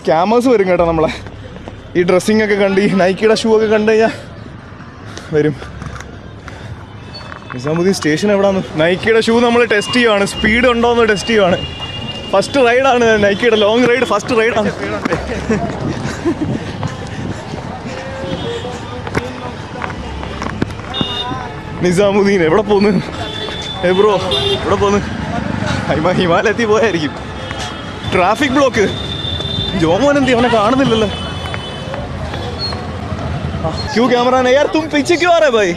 Scammers വരും കേട്ടോ നമ്മളെ ഈ ഡ്രസ്സിംഗ് ഒക്കെ കണ്ട് ഈ നൈക്കിയുടെ ഷൂ ഒക്കെ കണ്ടു കഴിഞ്ഞാൽ വരും നിസാമുദ്ദീൻ സ്റ്റേഷൻ എവിടാന്ന് നൈക്കിയുടെ ഷൂ നമ്മൾ ടെസ്റ്റ് ചെയ്യുവാണ് സ്പീഡ് ഉണ്ടോ എന്ന് ടെസ്റ്റ് ചെയ്യുവാണ് ഫസ്റ്റ് റൈഡാണ് നൈക്കിയുടെ ലോങ് റൈഡ് ഫസ്റ്റ് റൈഡാണ് നിസാമുദ്ദീൻ എവിടെ പോന്ന് ഏ ബ്രോ എവിടെ പോന്ന് ഹിമ ഹിമാലയത്തിൽ പോയായിരിക്കും ട്രാഫിക് ബ്ലോക്ക് ജോമോൻ എന്തി അവനെ കാണുന്നില്ലല്ലോ क्यों कैमरा नहीं यार तुम पीछे क्यों आ रहे भाई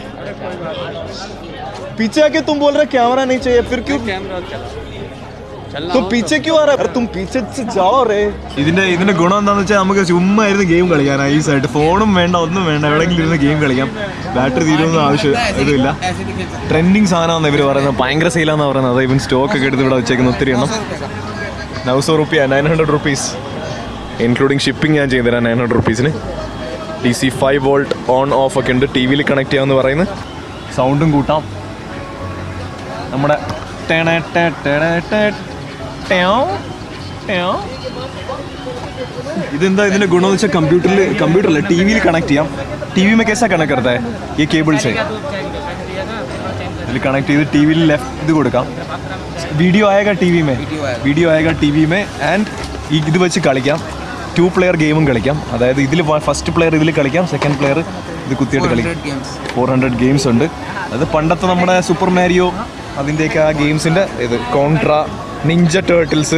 पीछे आके तुम बोल रहे कैमरा नहीं चाहिए फिर क्यों तुम पीछे क्यों आ रहा है तुम पीछे से जाओ रे ഇതിന്റെ ഇതിന്റെ ഗുണം എന്താന്ന് വെച്ചാൽ നമുക്ക് ചുമ്മാ ഇരുന്ന് ഗെയിം കളിക്കാൻ ഐസായിട്ട് ഫോണും വേണ്ട ഒന്നും വേണ്ട എവിടെയെങ്കിലും ഇരുന്ന് ഗെയിം കളിക്കാം ബാറ്ററി തീരുമെന്ന് ആവശ്യം ഇതുമില്ല ട്രെൻഡിങ് സാധനമാണെന്ന് ഇവർ പറയുന്നത് ഭയങ്കര സെയിലാന്ന് പറയുന്നത് അത് ഇവൻ സ്റ്റോക്ക് ഒക്കെ എടുത്ത് ഇവിടെ വെച്ചേക്കുന്ന ഒത്തിരി എണ്ണം നൗസോ റുപ്പിയ nine hundred rupees including shipping ഞാൻ ചെയ്തുതരാം നയൻ ഹൺഡ്രഡ് റുപ്പീസിന് T C five volt on off ഒക്കെ ഉണ്ട് ടി വിയിൽ കണക്ട് ചെയ്യാമെന്ന് പറയുന്നത് സൗണ്ടും കൂട്ടാം നമ്മുടെ ടെണ ടെ ടെണ ടെ ടെയോ ടെയോ. ഇതെന്താ ഇതിന്റെ ഗുണം എന്ന് വെച്ചാൽ കമ്പ്യൂട്ടറിൽ കമ്പ്യൂട്ടറിൽ ടി വിയിൽ കണക്ട് ചെയ്യാം ടി വി में कैसा कनेक्ट करता है ये केबल से ഇതിൽ കണക്ട് ചെയ്ത് ടി വിയിൽ ലെഫ്റ്റ് ഇത് കൊടുക്കാം വീഡിയോ ആയേഗ ടി വി മേ വീഡിയോ ആയേഗ ടി വി മേ ആൻഡ് ഈ ഇത് വെച്ച് കളിക്കാം ടു പ്ലെയർ ഗെയിമും കളിക്കാം അതായത് ഇതിൽ ഫസ്റ്റ് പ്ലെയർ ഇതിൽ കളിക്കാം സെക്കൻഡ് പ്ലെയർ ഇത് കുത്തിയിട്ട് കളിക്കാം ഫോർ ഹൺഡ്രഡ് ഗെയിംസ് ഉണ്ട് അത് പണ്ടത്തെ നമ്മുടെ സൂപ്പർ മാരിയോ അതിൻ്റെയൊക്കെ ആ ഗെയിംസിൻ്റെ ഇത് കോൺട്ര നിഞ്ച ടേർട്ടിൽസ്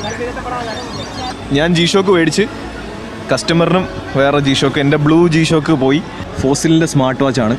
ഞാൻ ജി ഷോക്ക് മേടിച്ച് കസ്റ്റമറിനും വേറെ ജി ഷോക്ക് എൻ്റെ ബ്ലൂ ജി ഷോക്ക് പോയി ഫോസിലിൻ്റെ സ്മാർട്ട് വാച്ച് ആണ്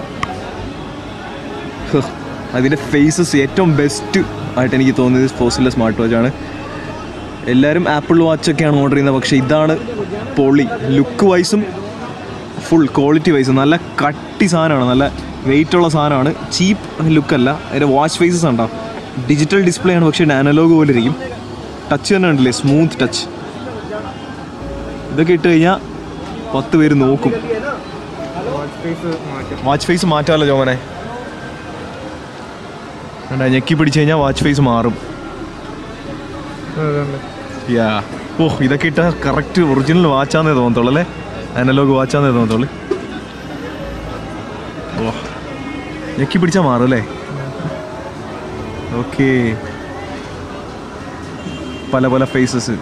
ഹ്, അതിൻ്റെ ഫേസസ് ഏറ്റവും ബെസ്റ്റ് ആയിട്ട് എനിക്ക് തോന്നിയത് ഫോസിലിൻ്റെ സ്മാർട്ട് വാച്ച് ആണ് എല്ലാവരും ആപ്പിൾ വാച്ചൊക്കെയാണ് ഓർഡർ ചെയ്യുന്നത് പക്ഷേ ഇതാണ് പൊളി ലുക്ക് വൈസും ഫുൾ ക്വാളിറ്റി വൈസും നല്ല കട്ടി സാധനമാണ് നല്ല വെയിറ്റ് ഉള്ള സാധനമാണ് ചീപ്പ് ലുക്കല്ല അതിൻ്റെ വാച്ച് ഫേസസ് ഉണ്ടോ ഡിജിറ്റൽ ഡിസ്പ്ലേ ആണ് പക്ഷേ അനലോഗ് പോലെ ഇരിക്കും ടച്ച് തന്നെ ഉണ്ടല്ലേ സ്മൂത്ത് ടച്ച് ഇതൊക്കെ ഇട്ട് കഴിഞ്ഞാൽ പത്ത് പേര് നോക്കും വാച്ച് ഫേസ് മാറ്റാമല്ലോ ജോമനെ വേണ്ട ഞെക്കി പിടിച്ചു കഴിഞ്ഞാൽ വാച്ച് ഫേസ് മാറും യാ ഓ ഇതൊക്കെ ഇട്ട കറക്റ്റ് ഒറിജിനൽ വാച്ചാന്നേ തോന്നത്തുള്ളൂ അല്ലേ അനലോഗ് വാച്ചാന്നേ തോന്നത്തുള്ളൂ ഓ ഞെക്കി പിടിച്ചാൽ മാറും അല്ലേ ഓക്കെ പല പല ഫേസസ്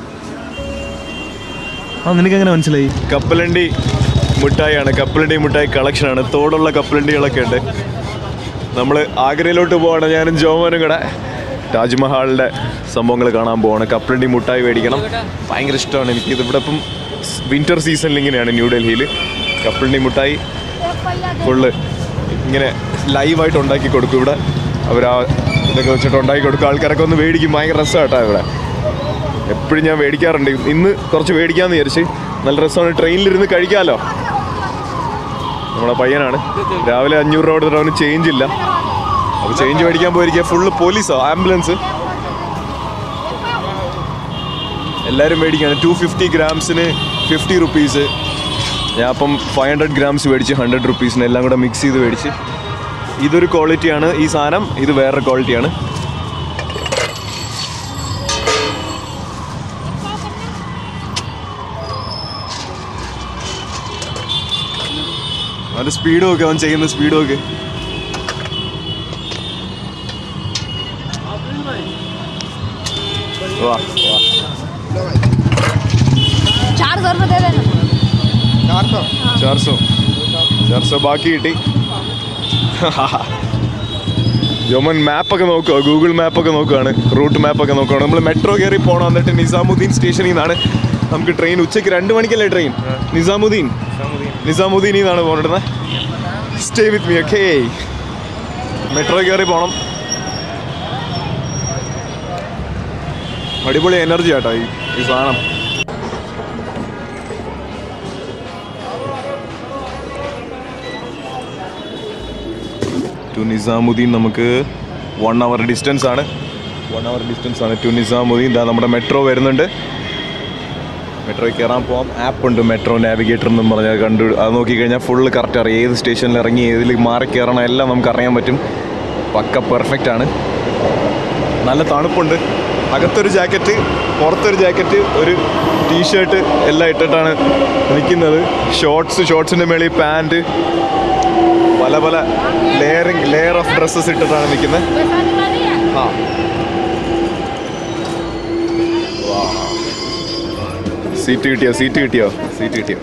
ആ നിനക്ക് എങ്ങനെ മനസ്സിലായി കപ്പലണ്ടി മുട്ടായിയാണ് കപ്പലണ്ടി മുട്ടായി കളക്ഷനാണ് തോടുള്ള കപ്പലണ്ടികളൊക്കെ ഉണ്ട് നമ്മൾ ആഗ്രയിലോട്ട് പോവാണ് ഞാനും ജോമോനും കൂടെ താജ്മഹാളിൻ്റെ സംഭവങ്ങൾ കാണാൻ പോവാണ് കപ്പലണ്ടി മുട്ടായി മേടിക്കണം ഭയങ്കര ഇഷ്ടമാണ് എനിക്ക് ഇത് ഇവിടെ ഇപ്പം വിൻ്റർ സീസണിൽ ഇങ്ങനെയാണ് ന്യൂഡൽഹിയിൽ കപ്പലണ്ടി മുട്ടായി ഫുള്ള് ഇങ്ങനെ ലൈവായിട്ട് ഉണ്ടാക്കി കൊടുക്കും ഇവിടെ അവർ ആ ഇതൊക്കെ വെച്ചിട്ട് ഉണ്ടാക്കി കൊടുക്കും ആൾക്കാരൊക്കെ ഒന്ന് മേടിക്കും ഭയങ്കര രസമാണ് കേട്ടോ ഇവിടെ എപ്പോഴും ഞാൻ മേടിക്കാറുണ്ട് ഇന്ന് കുറച്ച് മേടിക്കാമെന്ന് വിചാരിച്ച് നല്ല രസമാണ് ട്രെയിനിലിരുന്ന് കഴിക്കാമല്ലോ നമ്മുടെ പയ്യനാണ് രാവിലെ അഞ്ഞൂറ് രൂപ കൊടുത്തിട്ട് അവന് ചേഞ്ച് ഇല്ല അപ്പോൾ ചേഞ്ച് മേടിക്കാൻ പോയിരിക്കുക ഫുള്ള് പോലീസോ ആംബുലൻസ് എല്ലാവരും മേടിക്കുകയാണ് ടു ഫിഫ്റ്റി ഗ്രാംസിന് ഫിഫ്റ്റി റുപ്പീസ് ഞാൻ അപ്പം ഫൈവ് ഹൺഡ്രഡ് ഗ്രാംസ് മേടിച്ച് ഹൺഡ്രഡ് റുപ്പീസിന് എല്ലാം കൂടെ മിക്സ് ചെയ്ത് മേടിച്ച് ഇതൊരു ക്വാളിറ്റിയാണ് ഈ സാധനം ഇത് വേറൊരു ക്വാളിറ്റിയാണ് അവൻ്റെ സ്പീഡ് നോക്ക് അവൻ ചെയ്യുന്ന സ്പീഡ് നോക്ക് വാ വാ चार सौ रुपये दे देना चार सौ चार सौ ബാക്കി കിട്ടി ജോമൻ മാപ്പൊക്കെ നോക്കുക ഗൂഗിൾ മാപ്പൊക്കെ നോക്കുകയാണ് റൂട്ട് മാപ്പൊക്കെ നോക്കുകയാണ് നമ്മൾ മെട്രോ കയറി പോകണം എന്നിട്ട് നിസാമുദ്ദീൻ സ്റ്റേഷനിൽ നിന്നാണ് നമുക്ക് ട്രെയിൻ ഉച്ചയ്ക്ക് രണ്ട് മണിക്കല്ലേ ട്രെയിൻ നിസാമുദ്ദീൻ നിസാമുദ്ദീനിൽ നിന്നാണ് പോകുന്നത് stay with me okay metro കയറി പോകണം അടിപൊളി എനർജി ആട്ടോ ഈ ഈ സാധനം ടു നിസാമുദ്ദീൻ നമുക്ക് വൺ അവർ ഡിസ്റ്റൻസ് ആണ് വൺ അവർ ഡിസ്റ്റൻസ് ആണ് ടു നിസാമുദ്ദീൻ ഇതാ നമ്മുടെ മെട്രോ വരുന്നുണ്ട് മെട്രോയിൽ കയറാൻ പോകാം ആപ്പ് ഉണ്ട് മെട്രോ നാവിഗേറ്റർ എന്നും പറഞ്ഞാൽ കണ്ടു അത് നോക്കിക്കഴിഞ്ഞാൽ ഫുള്ള് കറക്റ്റ് അറിയാം ഏത് സ്റ്റേഷനിൽ ഇറങ്ങി ഏതിൽ മാറി കയറണം എല്ലാം നമുക്ക് അറിയാൻ പറ്റും പക്ക പെർഫെക്റ്റ് ആണ് നല്ല തണുപ്പുണ്ട് അകത്തൊരു ജാക്കറ്റ് പുറത്തൊരു ജാക്കറ്റ് ഒരു ടീഷർട്ട് എല്ലാം ഇട്ടിട്ടാണ് നിൽക്കുന്നത് ഷോർട്സ് ഷോർട്സിൻ്റെ മേളിൽ പാൻറ് പല പല ലെയറിങ് ലെയർ ഓഫ് ഡ്രസ്സസ് ഇട്ടിട്ടാണ് നിൽക്കുന്നത് ആ സീറ്റ് കിട്ടിയോ സീറ്റ് കിട്ടിയോ സീറ്റ് കിട്ടിയോ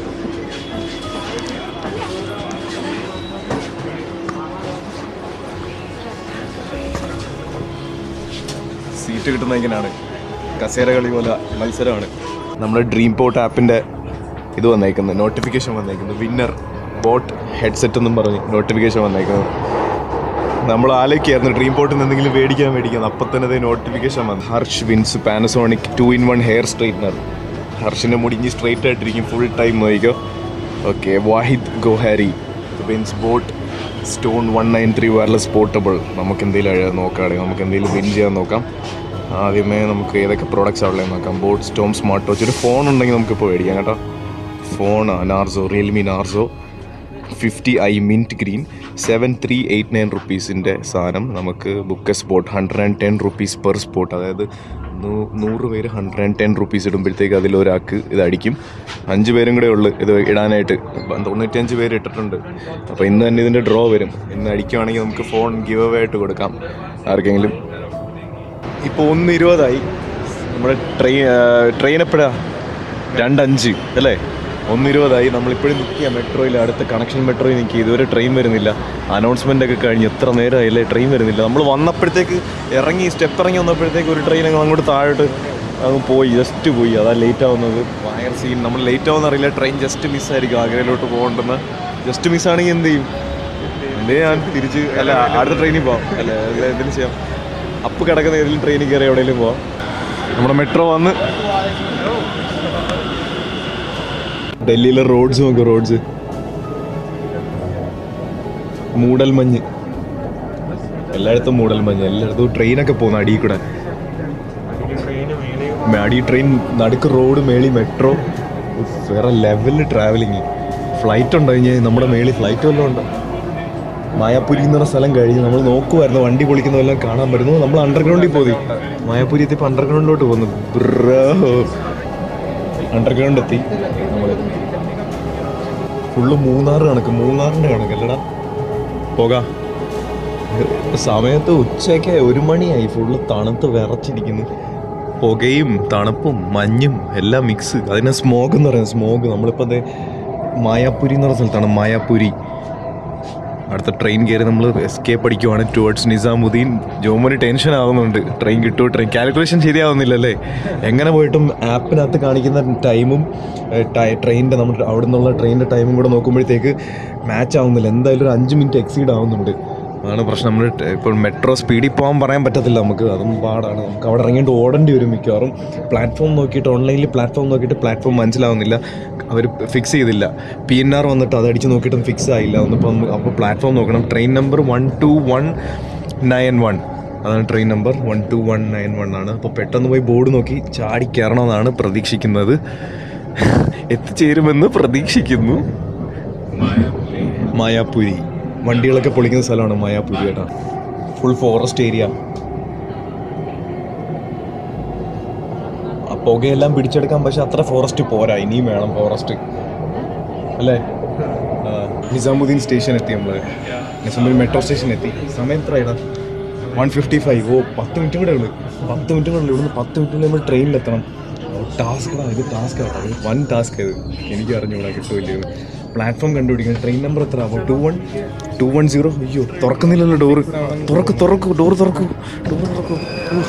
സീറ്റ് കിട്ടുന്ന എങ്ങനെയാണ് കസേര കളി പോലെ മത്സരമാണ് നമ്മുടെ ഡ്രീം പോട്ട് ആപ്പിൻ്റെ ഇത് വന്നേക്കുന്നത് നോട്ടിഫിക്കേഷൻ വന്നേക്കുന്നത് വിന്നർ ബോട്ട് ഹെഡ്സെറ്റ് എന്നും പറഞ്ഞ് നോട്ടിഫിക്കേഷൻ വന്നേക്കുന്നത് നമ്മൾ ആലോചിക്കായിരുന്നു ഡ്രീം പോട്ടിൽ നിന്ന് എന്തെങ്കിലും മേടിക്കാൻ മേടിക്കാൻ അപ്പം തന്നെ നോട്ടിഫിക്കേഷൻ വന്നു Harsh wins Panasonic two in one hair straightener ഹർഷിൻ്റെ മുടിഞ്ഞ് സ്ട്രൈറ്റ് ആയിട്ടിരിക്കും ഫുൾ ടൈം നോക്കിക്കോ okay Wahid Gohari wins boAt Stone one nine three wireless portable നമുക്ക് എന്തെങ്കിലും നോക്കാം നമുക്ക് എന്തെങ്കിലും വിൻ ചെയ്യാൻ നോക്കാം ആദ്യമേ നമുക്ക് ഏതൊക്കെ പ്രോഡക്റ്റ്സ് ഉള്ളത് നോക്കാം ബോട്ട് സ്റ്റോം സ്മാർട്ട് വാച്ച് ഒരു ഫോൺ ഉണ്ടെങ്കിൽ നമുക്കിപ്പോൾ മേടിക്കാം കേട്ടോ phone Narzo Realme Narzo fifty i mint green seven three eight nine റുപ്പീസിൻ്റെ സാധനം നമുക്ക് book spot hundred and ten rupees per spot അതായത് നൂ- നൂറ് പേര് ഹൺഡ്രഡ് ആൻഡ് ടെൻ റുപ്പീസ് ഇടുമ്പോഴത്തേക്ക് അതിലൊരാൾക്ക് ഇത് അടിക്കും അഞ്ച് പേരും കൂടെ ഉള്ളു ഇത് ഇടാനായിട്ട് ഇപ്പം തൊണ്ണൂറ്റഞ്ച് പേര് ഇട്ടിട്ടുണ്ട് അപ്പോൾ ഇന്ന് തന്നെ ഇതിൻ്റെ ഡ്രോ വരും ഇന്ന് അടിക്കുവാണെങ്കിൽ നമുക്ക് ഫോൺ ഗിവ് അവേ ആയിട്ട് കൊടുക്കാം ആർക്കെങ്കിലും ഇപ്പോൾ ഒന്ന് ഇരുപതായി നമ്മുടെ ട്രെയിൻ ട്രെയിൻ എപ്പോഴാ രണ്ടഞ്ച് അല്ലേ ഒന്ന് ഇരുപതായി നമ്മളിപ്പോഴും നിൽക്കുക മെട്രോയിൽ അടുത്ത കണക്ഷൻ മെട്രോയിൽ നിൽക്കുക ഇതുവരെ ട്രെയിൻ വരുന്നില്ല അനൗൺസ്മെൻ്റ് ഒക്കെ കഴിഞ്ഞ് എത്ര നേരമായില്ലേ ട്രെയിൻ വരുന്നില്ല നമ്മൾ വന്നപ്പോഴത്തേക്ക് ഇറങ്ങി സ്റ്റെപ്പ് ഇറങ്ങി വന്നപ്പോഴത്തേക്ക് ഒരു ട്രെയിൻ അങ്ങ് അങ്ങോട്ട് താഴോട്ട് അങ്ങ് പോയി ജസ്റ്റ് പോയി അതാ ലേറ്റ് ആവുന്നത് ഭയങ്കര സീൻ നമ്മൾ ലേറ്റ് ആവുന്ന അറിയില്ല ട്രെയിൻ ജസ്റ്റ് മിസ്സായിരിക്കും ആഗ്രയിലോട്ട് പോകേണ്ടെന്ന് ജസ്റ്റ് മിസ്സാണെങ്കിൽ എന്ത് ചെയ്യും എന്തേ ഞാൻ തിരിച്ച് അല്ല അടുത്ത ട്രെയിനിൽ പോവാം അല്ല അല്ല എന്തെങ്കിലും ചെയ്യാം അപ്പ് കിടക്കുന്ന ഏതെങ്കിലും ട്രെയിനിൽ കയറി എവിടെയെങ്കിലും പോവാം നമ്മുടെ മെട്രോ വന്ന് ഡൽഹിയിലെ റോഡ്സ് നോക്ക് റോഡ്സ് മൂടൽമഞ്ഞ് എല്ലായിടത്തും മൂടൽമഞ്ഞ് എല്ലായിടത്തും ട്രെയിനൊക്കെ പോകുന്ന അടിയിൽ കൂടെ അടി ട്രെയിൻ നടുക്ക് റോഡ് മേളി മെട്രോ വേറെ ലെവലിൽ ട്രാവലിങ് ഫ്ലൈറ്റ് ഉണ്ടോ കഴിഞ്ഞാൽ നമ്മുടെ മേളിൽ ഫ്ലൈറ്റ് വല്ലതും ഉണ്ടോ മായാപുരി എന്ന് പറഞ്ഞ സ്ഥലം കഴിഞ്ഞ് നമ്മൾ നോക്കുമായിരുന്നു വണ്ടി പൊളിക്കുന്നതെല്ലാം കാണാൻ പറ്റുന്നു നമ്മൾ അണ്ടർഗ്രൗണ്ടിൽ പോയി മായാപുരി എത്തിയപ്പോൾ അണ്ടർഗ്രൗണ്ടിലോട്ട് പോകുന്നു ബ്രോ അണ്ടർഗ്രൗണ്ട് എത്തി നമ്മൾ ഫുള്ള് മൂന്നാറ് കണക്ക് മൂന്നാറിൻ്റെ കണക്ക് അല്ലടാ പോകാം സമയത്ത് ഉച്ചയ്ക്ക് ഒരു മണിയായി ഫുള്ള് തണുത്ത് വിറച്ചിരിക്കുന്നു പുകയും തണുപ്പും മഞ്ഞും എല്ലാം മിക്സ് അതിനെ സ്മോഗ് എന്ന് പറയുന്നത് സ്മോഗ് നമ്മളിപ്പോൾ അത് മായാപുരി എന്ന് പറഞ്ഞ സ്ഥലത്താണ് മായാപുരി അടുത്ത ട്രെയിൻ കയറി നമ്മൾ എസ്കേപ്പ് അടിക്കുവാണ് ടുവേർഡ്സ് നിസാമുദ്ദീൻ ജോമോന് ടെൻഷൻ ആവുന്നുണ്ട് ട്രെയിൻ കിട്ടുമോ ട്രെയിൻ കാൽക്കുലേഷൻ ശരിയാവുന്നില്ലല്ലേ എങ്ങനെ പോയിട്ടും ആപ്പിനകത്ത് കാണിക്കുന്ന ടൈമും ട്രെയിനിൻ്റെ നമ്മൾ അവിടെ നിന്നുള്ള ട്രെയിനിൻ്റെ ടൈമും കൂടെ നോക്കുമ്പോഴത്തേക്ക് മാച്ച് ആവുന്നില്ല എന്തായാലും ഒരു അഞ്ച് മിനിറ്റ് എക്സീഡ് ആവുന്നുണ്ട് അതാണ് പ്രശ്നം നമ്മൾ ഇപ്പോൾ മെട്രോ സ്പീഡിൽ പോകാൻ പറയാൻ പറ്റത്തില്ല നമുക്ക് അതും പാടാണ് നമുക്ക് അവിടെ ഇറങ്ങിയിട്ട് ഓടേണ്ടി വരും മിക്കവാറും പ്ലാറ്റ്ഫോം നോക്കിയിട്ട് ഓൺലൈനിൽ പ്ലാറ്റ്ഫോം നോക്കിയിട്ട് പ്ലാറ്റ്ഫോം മനസ്സിലാവുന്നില്ല അവർ ഫിക്സ് ചെയ്തില്ല പി എൻ ആർ വന്നിട്ട് അത് അടിച്ച് നോക്കിയിട്ടും ഫിക്സ് ആയില്ല ഒന്നിപ്പം അപ്പോൾ പ്ലാറ്റ്ഫോം നോക്കണം train number one two one nine one അതാണ് train number one two one nine one ആണ് അപ്പോൾ പെട്ടെന്ന് പോയി ബോർഡ് നോക്കി ചാടി കയറണമെന്നാണ് പ്രതീക്ഷിക്കുന്നത് എത്തിച്ചേരുമെന്ന് പ്രതീക്ഷിക്കുന്നു മായാപുരി വണ്ടികളൊക്കെ പൊളിക്കുന്ന സ്ഥലമാണ് മായാപുരി കേട്ടോ ഫുൾ ഫോറസ്റ്റ് ഏരിയ ആ പുകയെല്ലാം പിടിച്ചെടുക്കാൻ പക്ഷെ അത്ര ഫോറസ്റ്റ് പോരാ ഇനിയും വേണം ഫോറസ്റ്റ് അല്ലേ ആ, നിസാമുദ്ദീൻ സ്റ്റേഷൻ എത്തി നമ്മൾ നിസാമുദ്ദീൻ മെട്രോ സ്റ്റേഷൻ എത്തി സമയം എത്രയാടാ വൺ ഫിഫ്റ്റി ഫൈവ് ഓ പത്ത് മിനിറ്റ് കൂടെ ഉള്ളു പത്ത് മിനിറ്റ് കൂടെ ഉള്ളു ഇവിടുന്ന് പത്ത് മിനിറ്റ് നമ്മൾ ട്രെയിനിലെത്തണം ടാസ്ക് ഇത് ടാസ്ക് ആട്ടോ ഇത് വൺ ടാസ്ക് ഇത് എനിക്ക് അറിഞ്ഞൂടാ കിട്ടുമില്ല പ്ലാറ്റ്ഫോം കണ്ടുപിടിക്കണം ട്രെയിൻ നമ്പർ എത്ര അപ്പോൾ two one two one zero അയ്യോ തുറക്കുന്നില്ലല്ലോ ഡോറ് തുറക്ക് തുറക്കൂ ഡോറ് തുറക്കൂ ഡോറ് തുറക്കൂ ഊ.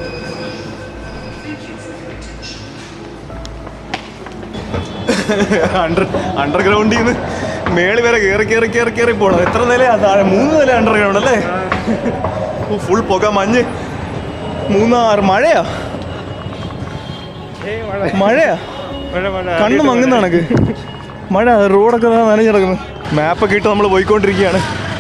അണ്ടർ അണ്ടർഗ്രൗണ്ടിൽ നിന്ന് മേളി വരെ കയറി കയറി കയറി കയറി പോകണം എത്ര നിലയാ താഴെ മൂന്ന് നില അണ്ടർഗ്രൗണ്ട് അല്ലേ ഫുൾ പുക മഞ്ഞ് മൂന്നാറ് മഴയാ മഴയാ കണ്ണ് മങ്ങുന്ന കണക്ക് മഴ റോഡൊക്കെ ദാ നനഞ്ഞ് കിടക്കുന്നു മാപ്പൊക്കെ ഇട്ട് നമ്മൾ പോയിക്കൊണ്ടിരിക്കുകയാണ്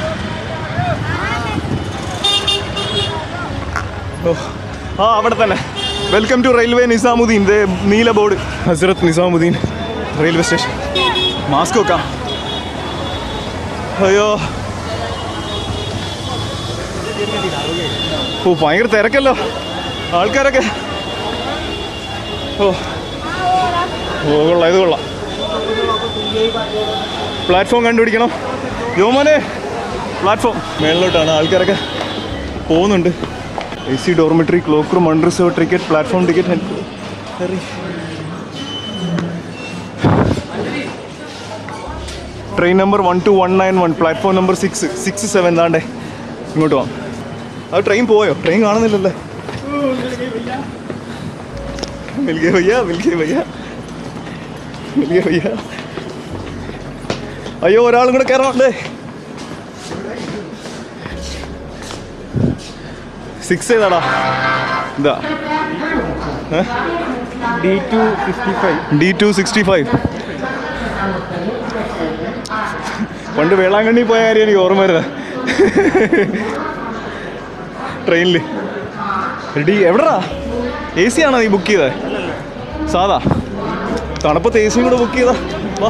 ഓ ആ അവിടെ തന്നെ വെൽക്കം ടു റെയിൽവേ നിസാമുദ്ദീൻ ദേ നീല ബോർഡ് ഹസ്രത്ത് നിസാമുദ്ദീൻ റെയിൽവേ സ്റ്റേഷൻ മാസ്ക് വെക്കാം അയ്യോ ഓ ഭയങ്കര തിരക്കല്ലോ ആൾക്കാരൊക്കെ ഓ ഓ കൊള്ളാം ഇത് കൊള്ളാം പ്ലാറ്റ്ഫോം കണ്ടുപിടിക്കണം യോമോനെ പ്ലാറ്റ്ഫോം മേളിലോട്ടാണ് ആൾക്കാരൊക്കെ പോകുന്നുണ്ട് A C dormitory cloak room unreserve ticket platform ticket train number one two one nine one platform number six six seven താണ്ടേ ഇങ്ങോട്ട് പോവാം അത് ട്രെയിൻ പോയോ ട്രെയിൻ കാണുന്നില്ലല്ലേ മിൽഗേ ഭയ്യ മിൽഗേ ഭയ്യ മിൽഗേ ഭയ്യ അയ്യോ ഒരാളും കൂടെ കയറണല്ലേ സിക്സ് ഏതാടാ ഇതാ D two fifty five D two sixty five പണ്ട് വേളാങ്കണ്ണി പോയ കാര്യം എനിക്ക് ഓർമ്മ വരുന്നത് ട്രെയിനിൽ ഡി എവിടെടാ എ സി ആണോ നീ ബുക്ക് ചെയ്തത് സാധാ തണുപ്പത്ത് എ സിയും കൂടെ ബുക്ക് ചെയ്താ വാ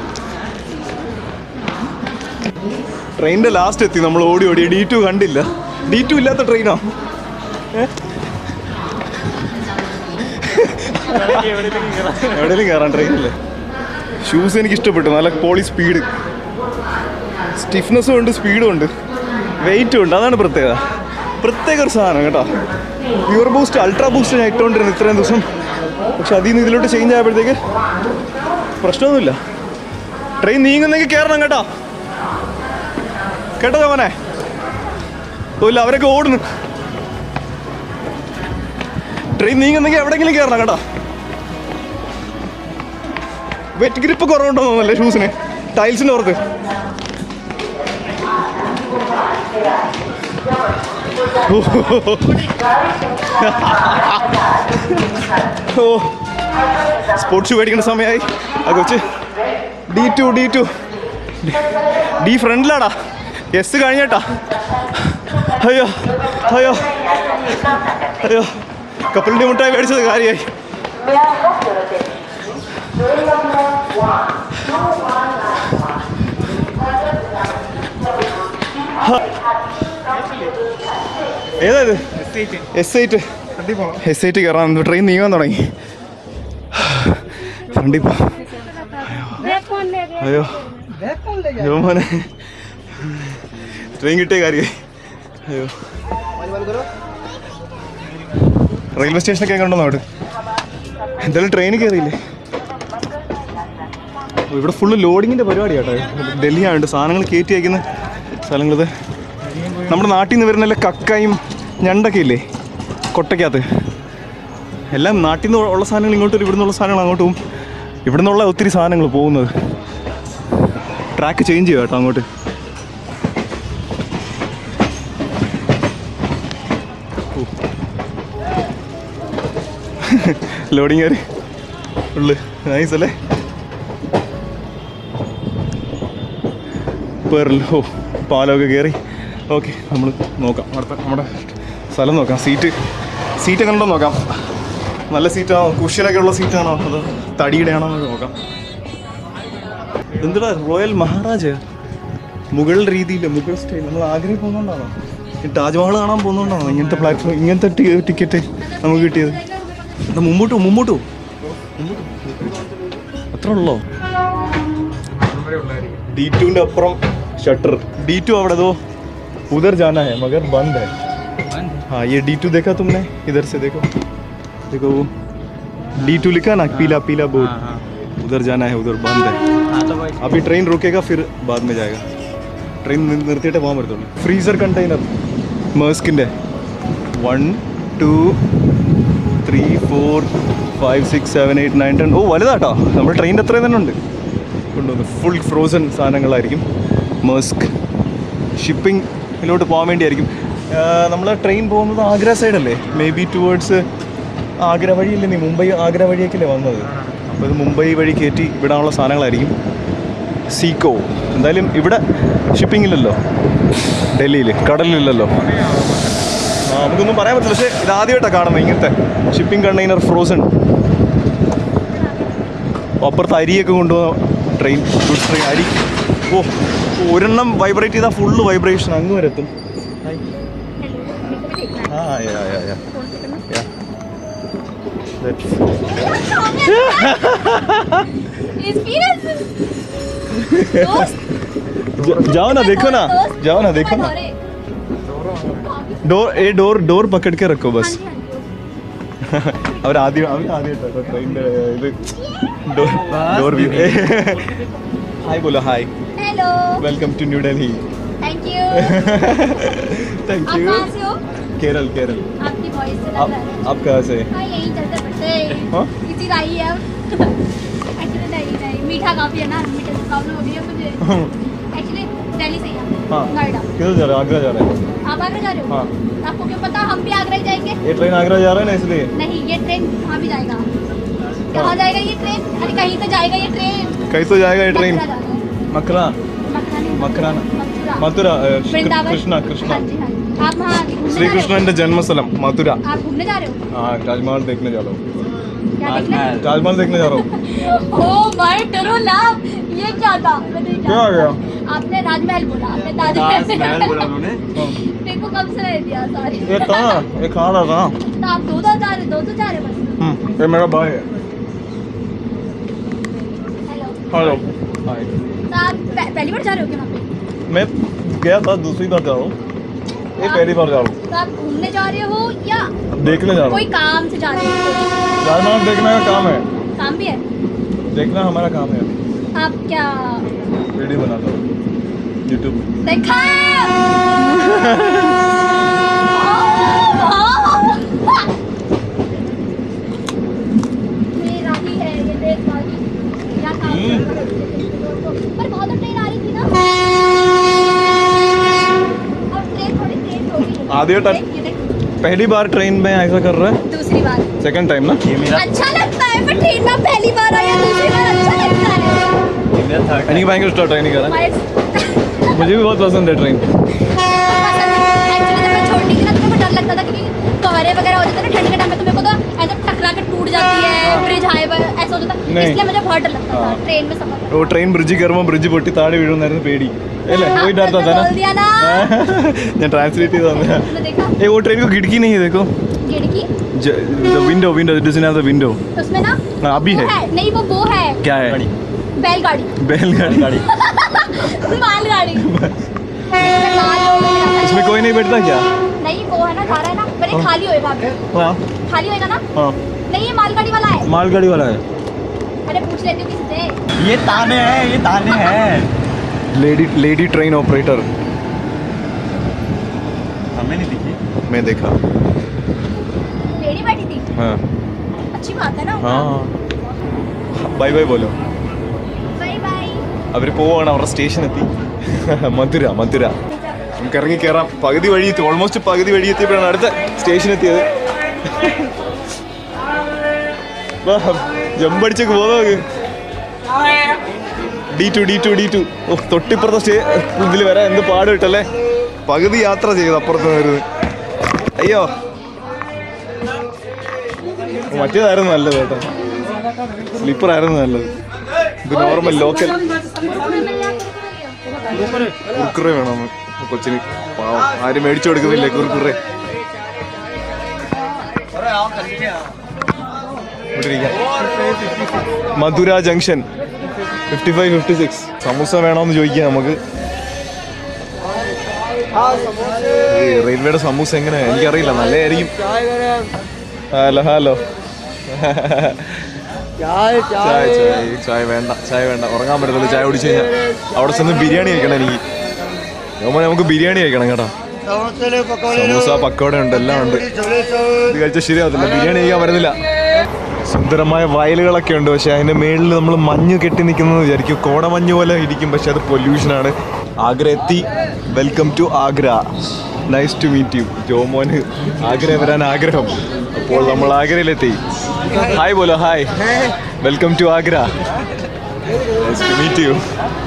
ട്രെയിനിൻ്റെ ലാസ്റ്റ് എത്തി നമ്മൾ ഓടി ഓടി ഡി ടു കണ്ടില്ല ഡി ടു ഇല്ലാത്ത ട്രെയിനോ എവിടെയെങ്കിലും കയറാൻ ട്രെയിനില്ലേ ഷൂസ് എനിക്ക് ഇഷ്ടപ്പെട്ടു നല്ല പോളി സ്പീഡ് സ്റ്റിഫ്നെസ്സും ഉണ്ട് സ്പീഡും ഉണ്ട് വെയിറ്റും ഉണ്ട് അതാണ് പ്രത്യേകത പ്രത്യേക ഒരു സാധനം കേട്ടോ പ്യൂർ ബൂസ്റ്റ് അൾട്രാ ബൂസ്റ്റ് ഞാൻ ഇട്ടുകൊണ്ടിരുന്നു ഇത്രയും ദിവസം പക്ഷെ അതിൽ നിന്ന് ഇതിലോട്ട് ചേഞ്ച് ആയപ്പോഴത്തേക്ക് പ്രശ്നമൊന്നുമില്ല ട്രെയിൻ നീങ്ങുന്നെങ്കിൽ കയറണം കേട്ടോ കേട്ടോ മോനെ ഓ ഇല്ല അവരൊക്കെ ഓടുന്നു ട്രെയിൻ നീങ്ങുന്നെങ്കിൽ എവിടെയെങ്കിലും കയറണം കേട്ടോ വെറ്റ് ഗ്രിപ്പ് കുറവുണ്ടോ തോന്നല്ലേ ഷൂസിന് ടൈൽസിന് പുറത്ത് ഓ സ്പോർട്സ് ഷൂ മേടിക്കേണ്ട സമയമായി ആ കൊച്ച് D two D two D ഫ്രണ്ടിലാടാ എസ് കഴിഞ്ഞേട്ടാ അയ്യോ അയ്യോ അയ്യോ കപ്പലിൻ്റെ മുട്ടായി മേടിച്ചത് കാര്യമായി ഏതാ ഇത് എസ് എയ്റ്റ് എസ് എയ്റ്റ് കയറാൻ ട്രെയിൻ നീങ്ങാൻ തുടങ്ങി ഫ്രണ്ടിൽ പോ അയ്യോ അയ്യോ മോനെ ട്രെയിൻ കിട്ടിയ കാര്യമായി അയ്യോ റെയിൽവേ സ്റ്റേഷനൊക്കെ കണ്ടോ അവിടെ എന്തായാലും ട്രെയിനിൽ കയറിയില്ലേ ഓ, ഇവിടെ ഫുള്ള് ലോഡിങ്ങിൻ്റെ പരിപാടിയാട്ടോ ഡൽഹി ആയതുകൊണ്ട് സാധനങ്ങൾ കയറ്റി അയക്കുന്ന സ്ഥലങ്ങളിത് നമ്മുടെ നാട്ടിൽ നിന്ന് വരുന്ന കക്കയും ഞണ്ടൊക്കെ ഇല്ലേ കൊട്ടയ്ക്കകത്ത് എല്ലാം നാട്ടിൽ നിന്ന് ഉള്ള സാധനങ്ങൾ ഇങ്ങോട്ട് വരും ഇവിടെ നിന്നുള്ള സാധനങ്ങൾ അങ്ങോട്ട് പോകും ഇവിടെ നിന്നുള്ള ഒത്തിരി സാധനങ്ങൾ പോകുന്നത് ട്രാക്ക് ചേഞ്ച് ചെയ്യുക കേട്ടോ അങ്ങോട്ട് ലോഡിങ് കയറി ഉള്ളു നൈസ് അല്ലേ പേറിൽ ഓ പാലമൊക്കെ കയറി ഓക്കെ നമ്മൾ നോക്കാം അടുത്ത നമ്മുടെ സ്ഥലം നോക്കാം സീറ്റ് സീറ്റ് എങ്ങനെ ഉണ്ടോ നോക്കാം നല്ല സീറ്റാണോ കുഷ്യനൊക്കെ ഉള്ള സീറ്റാണോ അതോ തടിയുടെ ആണോ എന്ന് നോക്കാം എന്തിടാ റോയൽ മഹാരാജ മുഗൾ രീതിയിൽ മുഗൾ സ്റ്റൈൽ നമ്മൾ ആഗ്രഹം പോകുന്നതുകൊണ്ടാണോ ഈ താജ്മഹൽ കാണാൻ പോകുന്നതുകൊണ്ടാണോ ഇങ്ങനത്തെ പ്ലാറ്റ്ഫോം ഇങ്ങനത്തെ ടി- ടിക്കറ്റ് നമുക്ക് കിട്ടിയത് എന്നാ മുമ്പോട്ട് പോ, മുമ്പോട്ട് പോ. മുമ്പോട്ട് പോ. അത്ര ഉള്ളോ ഡി ടുവിൻ്റെ അപ്പുറം ഷട്ടർ डी टू അവിടെ दो उधर जाना है मगर बंद है हाँ ये डी टू देखा तुमने इधर से देखो देखो वो डी टू लिखा ना पीला पीला बोर्ड उधर जाना है उधर बंद है अभी ट्रेन रुकेगा फिर बाद में जाएगा ട്രെയിൻ നിർത്തിയിട്ടേ പോകാൻ പറ്റത്തുള്ളൂ ഫ്രീസർ കണ്ടെയ്നർ മേസ്കിൻ്റെ one two three four five six seven eight nine ten ഓ വലുതാട്ടോ നമ്മുടെ ട്രെയിനിൻ്റെ അത്രയും തന്നെ ഉണ്ട് കൊണ്ടുവന്നു ഫുൾ ഫ്രോസൺ സാധനങ്ങളായിരിക്കും മേസ്ക് ഷിപ്പിങ്ങിലോട്ട് പോകാൻ വേണ്ടിയായിരിക്കും നമ്മൾ ട്രെയിൻ പോകുന്നത് ആഗ്ര സൈഡല്ലേ മേ ബി ടുവേർഡ്സ് ആഗ്ര വഴിയല്ലേ നീ മുംബൈ ആഗ്ര വഴിയൊക്കെയല്ലേ വന്നത് അപ്പോൾ ഇത് മുംബൈ വഴി കയറ്റി വിടാനുള്ള സാധനങ്ങളായിരിക്കും സീക്കോ എന്തായാലും ഇവിടെ ഷിപ്പിംഗ് ഇല്ലല്ലോ ഡൽഹിയിൽ കടലില്ലല്ലോ ആ നമുക്കൊന്നും പറയാൻ പറ്റില്ല പക്ഷേ ഇത് ആദ്യമായിട്ടാണ് കാണുന്നത് ഇങ്ങനത്തെ ഷിപ്പിംഗ് കണ്ടെയ്നർ ഫ്രോസൺ അപ്പുറത്ത് അരിയൊക്കെ കൊണ്ടുപോകുന്ന ട്രെയിൻ ഗുഡ്സ് ട്രെയിൻ അരി ഓ ഒരെണ്ണം വൈബ്രേറ്റ് ചെയ്താൽ ഫുള്ള് വൈബ്രേഷൻ അങ്ങ് വരെ എത്തും ആ യാ യാ യാ യാ एक्सपीरियंस दोस्त जाओ ना देखो ना दोस्त, जाओ ना देखो ना अरे, ഡോർ ഏ ഡോർ ഡോർ പക്കടക്കെ റക്കോ हाँ ബസ് जी, हाँ जी। അവർ ആദ്യം അവർ ആദ്യമായിട്ടോ ട്രെയിനിന്റെ ഇത് ഡോർ ഡോർ വ്യൂ ഹായ് ബോലോ hi hello welcome to new Delhi thank you thank आप यू कहाँ से हो केरल केरल आपकी वॉइस से आप लग रहा है आप कहाँ से हाँ यहीं चलते फिरते हाँ? इसी का ही है एक्चुअली नहीं नहीं मीठा काफी है ना मीठे से प्रॉब्लम हो रही है मुझे एक्चुअली दिल्ली से ही हाँ। है नोएडा किधर जा रहे हैं आगरा जा रहे हैं आप आगरा जा रहे हो हाँ। आपको क्यों पता हम भी आगरा ही जाएंगे ये ट्रेन आगरा जा रहा है ना इसलिए नहीं ये ट्रेन वहाँ भी जाएगा कहाँ जाएगा ये ट्रेन अरे कहीं तो जाएगा ये ट्रेन कहीं तो जाएगा ये ट्रेन मथुरा जाएगा। मकरा मथुरा नहीं, मकरा ना मथुरा मथुरा अ, वृंदावन कृष्णा कृष्णा हाँ जी हाँ जी आप वहाँ आगे घूमने श्री जा रहे कृष्ण जन्मस्थलम मथुरा हो? आप घूमने जा रहे हो हाँ ताजमहल देखने जा रहा हूँ क्या देखने ताजमहल देखने जा रहा हूँ ओ माय टरू लव ये क्या था मैं नहीं क्या आ गया आपने राजमहल बोला आपने ताजमहल बोला देखो कब से रह दिया सॉरी ये कहाँ ये कहाँ रहा था तो आप दो दो जा रहे दो दो जा रहे बस हम्म, ये मेरा भाई है हेलो हेलो हाय तो आप पह- पहली बार जा रहे हो क्या वहाँ पे मैं गया था दूसरी बार जा रहा हूँ ये पहली बार जा रहा हूँ तो आप घूमने जा रहे हो या देखने जा रहा कोई हूँ काम से जा रहे हो ताजमहल देखने का काम है काम भी है देखना हमारा काम है आप क्या वीडियो बनाता हूँ यूट्यूब देखा ये राही है ये देख राही क्या काम कर रहा है? पर बहुत ट्रेन आ रही थी ना अब ट्रेन थोड़ी तेज हो गई आधी टाइम- देख, ये देख, पहली बार ट्रेन में ऐसा कर रहा है दूसरी बार सेकंड टाइम ना अच्छा लगता है पर ट्रेन में पहली बार आया दूसरी बार अच्छा लगता है എനിക്ക് ഭയങ്കര ഇഷ്ടമാണ് ട്രെയിനിൽ കയറാൻ हमारे- मुझे भी बहुत पसंद है ट्रेन एक्चुअली जब मैं छोटी थी ना तो मेरे को डर लगता था क्योंकि कवरे वगैरह हो जाते थे ना ठंड के टाइम में तो मेरे को तो ऐसा टकरा के टूट जाती है ब्रिज हाई ऐसा हो जाता नहीं। इसलिए मुझे बहुत डर लगता था हाँ। ट्रेन में सफर करना ഓ ട്രെയിൻ ബ്രിഡ്ജിൽ കയറുമ്പോൾ ബ്രിഡ്ജ് പൊട്ടി താഴെ വീഴുന്നായിരുന്നു പേടി അല്ലേ हाँ, कोई डरता था बोल दिया ना ना ഞാൻ ട്രാൻസ്ലേറ്റ് ചെയ്ത് തന്നെ तुमने देखा ए वो ट्रेन को खिड़की नहीं है देखो खिड़की the window window it doesn't have the window उसमें ना हाँ, अभी वो है नहीं वो वो है क्या है बैलगाड़ी बैलगाड़ी मालगाड़ी इसमें माल लोड हो जाता है। इसमें कोई नहीं बैठता क्या नहीं वो है ना जा रहा है ना पर ये हाँ। खाली होएगा अभी हाँ खाली होएगा ना हाँ नहीं ये मालगाड़ी वाला है मालगाड़ी वाला है अरे पूछ लेती हूँ किसी से ये ताने हैं ये ताने हैं लेडी लेडी ट्रेन ऑपरेटर हमें नहीं दिखी मैं देखा लेडी बैठी थी हाँ अच्छी बात है ना हाँ ബൈ ബൈ പോലോ बाय बाय അവർ പോവാണ് അവരുടെ സ്റ്റേഷൻ എത്തി മധുര മധുര നമുക്ക് ഇറങ്ങി കയറാം പകുതി വഴി എത്തി ഓൾമോസ്റ്റ് പകുതി വഴി എത്തിയപ്പോഴാണ് അടുത്ത സ്റ്റേഷൻ എത്തിയത് ജമ്പടിച്ചൊക്കെ പോകാം D two D two D two ഓ തൊട്ടിപ്പുറത്തെ സ്റ്റേ ഇതിൽ വരാൻ എന്ത് പാട് കിട്ടല്ലേ പകുതി യാത്ര ചെയ്ത് അപ്പുറത്ത് വരുന്നത് അയ്യോ മറ്റേതായിരുന്നു നല്ലത് കേട്ടോ സ്ലീപ്പർ ആയിരുന്നു നല്ലത് ഇത് നോർമൽ ലോക്കൽ കുർക്കുറെ വേണം കൊച്ചിന് പാവം ആരും മേടിച്ചു കൊടുക്കുന്നില്ലേ കുർക്കുറെ ഇവിടെ ഇരിക്കാം. Mathura junction fifty five fifty six samosa വേണോന്ന് ചോദിക്കാം നമുക്ക് ഏയ്, റെയിൽവേയുടെ സമൂസ എങ്ങനെ എനിക്കറിയില്ല നല്ലതായിരിക്കും ഹലോ ഹലോ ചായ ചായ ചായ വേണ്ട ചായ വേണ്ട ഉറങ്ങാൻ പറ്റത്തില്ല ചായ കുടിച്ചു കഴിഞ്ഞാൽ അവിടെ ചെന്ന് ബിരിയാണി കഴിക്കണം എനിക്ക് നോമ നമുക്ക് ബിരിയാണി കഴിക്കണം കേട്ടോ സമൂസ പക്കോട ഉണ്ട് എല്ലാം ഉണ്ട് ഇത് കഴിച്ചാൽ ശരിയാവത്തില്ല ബിരിയാണി കഴിക്കാൻ പറ്റുന്നില്ല സുന്ദരമായ വയലുകളൊക്കെ ഉണ്ട് പക്ഷെ അതിന്റെ മേളിൽ നമ്മൾ മഞ്ഞ് കെട്ടി നിൽക്കുന്നത് വിചാരിക്കും കോടമഞ്ഞ് പോലെ ഇരിക്കും പക്ഷെ അത് പൊല്യൂഷനാണ് ആഗ്ര എത്തി welcome to Agra nice to meet you ജോമോന് ആഗ്ര വരാൻ ആഗ്രഹം അപ്പോൾ നമ്മൾ ആഗ്രയിലെത്തി ഹായ് ബോലോ hi welcome to Agra nice to meet you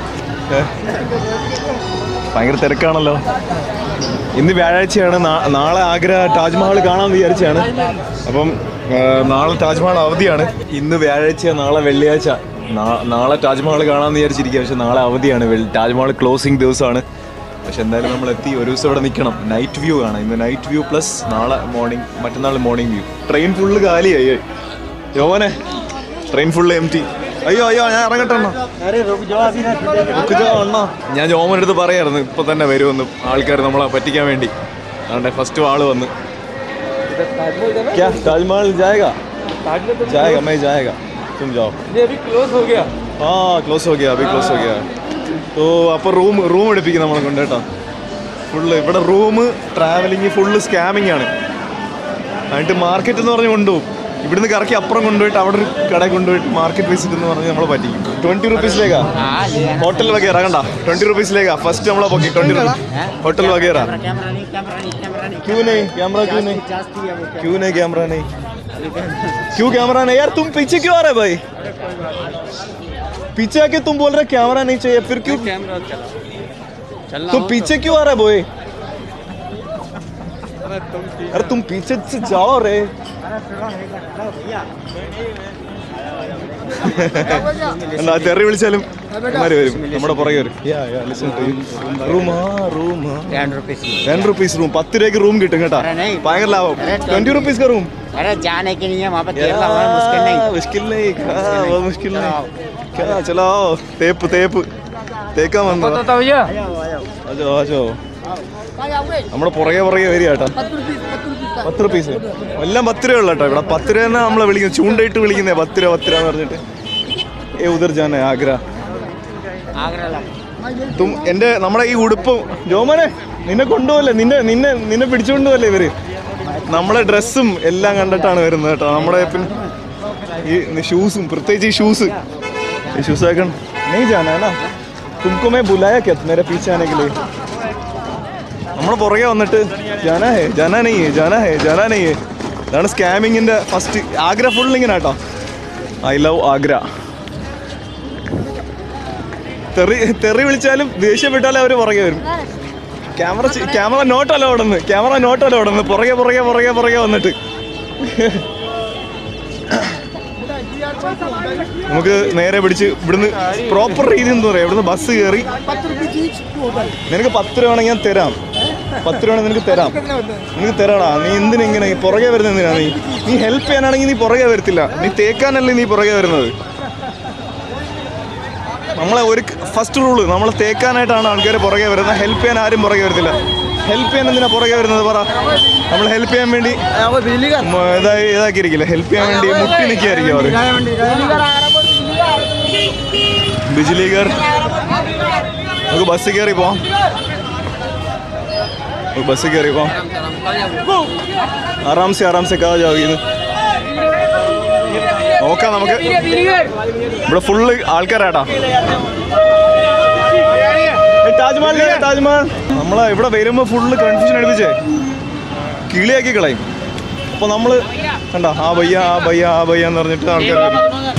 ഭയങ്കര തിരക്കാണല്ലോ ഇന്ന് വ്യാഴാഴ്ചയാണ് നാ- നാളെ ആഗ്ര താജ്മഹൽ കാണാമെന്ന് വിചാരിച്ചാണ് അപ്പം ആ, നാളെ താജ്മഹൽ അവധിയാണ് ഇന്ന് വ്യാഴാഴ്ച നാളെ വെള്ളിയാഴ്ച നാ- നാളെ താജ്മഹൽ കാണാമെന്ന് വിചാരിച്ചിരിക്കുക പക്ഷെ നാളെ അവധിയാണ് വെൾ- താജ്മഹൽ ക്ലോസിംഗ് ദിവസമാണ് പക്ഷെ എന്തായാലും നമ്മൾ എത്തി ഒരു ദിവസം ഇവിടെ നിൽക്കണം നൈറ്റ് വ്യൂ കാണാം ഇന്ന് നൈറ്റ് വ്യൂ പ്ലസ് നാളെ മോർണിംഗ് മറ്റന്നാൾ മോർണിംഗ് വ്യൂ ട്രെയിൻ ഫുള്ള് കാലിയായി യോവനെ ട്രെയിൻ ഫുള്ള് എം ടി അയ്യോ അയ്യോ ഞാൻ ഇറങ്ങട്ടെ അണ്ണാ अरे रुक जाओ अभी ना നമുക്ക് ഇതാ അണ്ണാ ഞാൻ ജോമൻ്റെ അടുത്ത് പറയായിരുന്നു ഇപ്പൊ തന്നെ വരുമെന്ന് ആൾക്കാർ നമ്മളെ പറ്റിക്കാൻ വേണ്ടി അതുകൊണ്ട് ഫസ്റ്റ് ആള് വന്ന് क्या ताजमहल जाएगा जाएगा मैं जाएगा तुम जाओ ये अभी क्लोज हो गया हाँ क्लोസ് हो गया अभी क्लोസ് हो गया तो അപ്പോൾ റൂം റൂം എടുപ്പിക്കും നമ്മളെ കൊണ്ട് കേട്ടോ ഫുള്ള് ഇവിടെ റൂം ട്രാവലിംഗ് ഫുള്ള് സ്കാമിംഗ് ആണ് എന്നിട്ട് മാർക്കറ്റ് എന്ന് പറഞ്ഞ് കൊണ്ടുപോകും ഇവിടുന്ന് കറക്കി അപ്പുറം കൊണ്ടുപോയിട്ട് അവിടെ ഒരു കട കൊണ്ടുപോയിട്ട് മാർക്കറ്റ് വിസിറ്റ് എന്ന് പറഞ്ഞ് നമ്മളെ പറ്റിക്കും ട്വന്റി റുപ്പീസിലേക്കാ ഹോട്ടൽ വകേറ കണ്ട ട്വന്റി റുപ്പീസിലേക്കാ ഫസ്റ്റ് നമ്മളെ പൊക്കി ട്വന്റി ഹോട്ടൽ വകേറ कैमरा नहीं कैमरा नहीं कैमरा नहीं क्यों नहीं कैमरा क्यों नहीं जास्ती है वो क्यों नहीं कैमरा नहीं क्यों कैमरा नहीं यार तुम पीछे क्यों आ रहे भाई पीछे आके तुम बोल रहे कैमरा नहीं चाहिए फिर क्यों कैमरा चला चलना तुम पीछे क्यों आ रहे बोए अरे तुम पीछे से जाओ रे എന്താ തെറി വിളിച്ചാലും ഇവന്മാര് വരും നമ്മുടെ പുറകെ വരും റൂം ആ room ten rupees ten rupees room പത്ത് രൂപയ്ക്ക് റൂം കിട്ടും കേട്ടാ अरे नहीं ഭയങ്കര ലാഭം अरे ട്വന്റി റുപ്പീസ് का रूम अरे जाने के लिए वहाँ पर केरला वहाँ मुश्किल नहीं मुश्किल नहीं हाँ, वो मुश्किल नहीं क्या चलाओ തേപ്പ് തേപ്പ് തേക്കാൻ വന്നു तो भैया അജോ അജോ നമ്മുടെ പുറകെ പുറകെ വരിക കേട്ടോ പത്ത് റുപ്പീസ് എല്ലാം പത്ത് രൂപ ഉള്ള കേട്ടോ ഇവിടെ പത്ത് രൂപ തന്നെ നമ്മളെ വിളിക്കുന്നത് ചൂണ്ടയിട്ട് വിളിക്കുന്നേ പത്ത് രൂപ പത്ത് രൂപ എന്ന് പറഞ്ഞിട്ട് ഏ ഉദർ ജാന ആഗ്ര आगरा ला തും എൻ്റെ നമ്മുടെ ഈ ഉടുപ്പും ജോമനെ നിന്നെ കൊണ്ടുപോകല്ലേ നിന്നെ നിന്നെ നിന്നെ പിടിച്ചുകൊണ്ടുപോകല്ലേ ഇവര് നമ്മളെ ഡ്രസ്സും എല്ലാം കണ്ടിട്ടാണ് വരുന്നത് കേട്ടോ നമ്മുടെ പിന്നെ ഈ ഷൂസും പ്രത്യേകിച്ച് ഈ ഷൂസ് ഈ ഷൂസ് ആക്കാൻ नहीं जाना है ना तुमको मैं बुलाया क्या मेरे पीछे आने के लिए നമ്മൾ പുറകെ വന്നിട്ട് ജാനാ ഹേ ജാനാ നെയ് ഹേ ജാനാ ഹേ ജാനാ നെയ് ഹേ ഇതാണ് സ്കാമിങ്ങിന്റെ ഫസ്റ്റ് ആഗ്ര ഫുൾ ഇങ്ങനെ കേട്ടോ ഐ ലവ് ആഗ്ര തെറി തെറി വിളിച്ചാലും ദേഷ്യപ്പെട്ടാലും അവർ പുറകെ വരും ക്യാമറ ചെ- ക്യാമറ നോട്ടല്ല ഓടുന്നു ക്യാമറ നോട്ടല്ല ഓടുന്നു പുറകെ പുറകെ പുറകെ പുറകെ വന്നിട്ട് നമുക്ക് നേരെ പിടിച്ച് ഇവിടുന്ന് പ്രോപ്പർ രീതി എന്താ പറയാ ഇവിടുന്ന് ബസ് കയറി നിനക്ക് പത്ത് രൂപ വേണമെങ്കിൽ ഞാൻ തരാം പത്ത് രൂപ നിനക്ക് തരാം നിനക്ക് തരാടാ നീ എന്തിനെങ്ങനെ പുറകെ വരുന്നത് എന്തിനാ നീ നീ ഹെൽപ്പ് ചെയ്യാനാണെങ്കിൽ നീ പുറകെ വരത്തില്ല നീ തേക്കാനല്ലേ നീ പുറകെ വരുന്നത് നമ്മളെ ഒരു ഫസ്റ്റ് റൂള് നമ്മൾ തേക്കാനായിട്ടാണ് ആൾക്കാർ പുറകെ വരുന്നത് ഹെൽപ്പ് ചെയ്യാൻ ആരും പുറകെ വരത്തില്ല ഹെൽപ്പ് ചെയ്യാൻ എന്തിനാ പുറകെ വരുന്നത് പറ നമ്മൾ ഹെൽപ്പ് ചെയ്യാൻ വേണ്ടി മ, ഇതായി ഇതാക്കിയിരിക്കില്ല ഹെൽപ്പ് ചെയ്യാൻ വേണ്ടി മുട്ടി നിൽക്കുകയായിരിക്കും അവർ ബിജിലിഗർ നമുക്ക് ബസ് കയറി പോവാം നമുക്ക് ബസ് കയറി പോവാം ആറാം സെ ആറാം സെ കാ ജാവുകയെന്ന് നോക്കാം നമുക്ക് ഇവിടെ ഫുള്ള് ആൾക്കാരാട്ടാ ഏയ് താജ്മഹൽ ഇല്ലേ? താജ്മഹൽ നമ്മളെ ഇവിടെ വരുമ്പോ ഫുള്ള് കൺഫ്യൂഷൻ അടുപ്പിച്ചേ കിളിയാക്കി കളയും അപ്പൊ നമ്മള് കണ്ട ആ ബയ്യ ആ ബയ്യ ആ ബയ്യ എന്ന് പറഞ്ഞിട്ട് ആൾക്കാർ